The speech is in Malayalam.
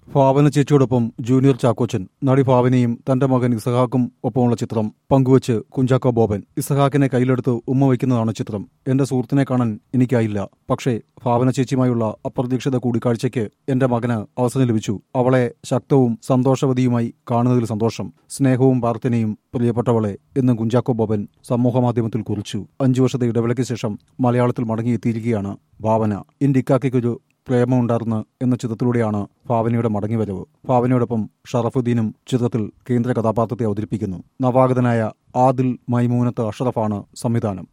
ഭാവന ചേച്ചിയോടൊപ്പം ജൂനിയർ ചാക്കോച്ചൻ നടി ഭാവനയും തന്റെ മകൻ ഇസഹാക്കും ഒപ്പമുള്ള ചിത്രം പങ്കുവച്ച് കുഞ്ചാക്കോ ബോബൻ ഇസഹാക്കിനെ കയ്യിലെടുത്ത് ഉമ്മ വയ്ക്കുന്നതാണ് ചിത്രം എന്റെ സുഹൃത്തിനെ കാണാൻ എനിക്കായില്ല പക്ഷേ ഭാവന ചേച്ചിയുമായുള്ള അപ്രതീക്ഷിത കൂടിക്കാഴ്ചയ്ക്ക് എന്റെ മകന് അവസരം ലഭിച്ചു അവളെ ശക്തവും സന്തോഷവതിയുമായി കാണുന്നതിൽ സന്തോഷം സ്നേഹവും പ്രാർത്ഥനയും പ്രിയപ്പെട്ടവളെ എന്നും കുഞ്ചാക്കോ ബോബൻ സമൂഹമാധ്യമത്തിൽ കുറിച്ചു അഞ്ചു വർഷത്തെ ഇടവേളയ്ക്ക് ശേഷം മലയാളത്തിൽ മടങ്ങിയെത്തിയിരിക്കുകയാണ് ഭാവന ഇന്ത്യക്കാക്കൊരു പ്രേമമുണ്ടാർന്ന് എന്ന ചിത്രത്തിലൂടെയാണ് ഭാവനയുടെ മടങ്ങിവരവ് ഭാവനയോടൊപ്പം ഷറഫുദ്ദീനും ചിത്രത്തിൽ കേന്ദ്ര കഥാപാത്രത്തെ അവതരിപ്പിക്കുന്നു നവാഗതനായ ആദിൽ മൈമൂനത്ത് അഷറഫാണ് സംവിധാനം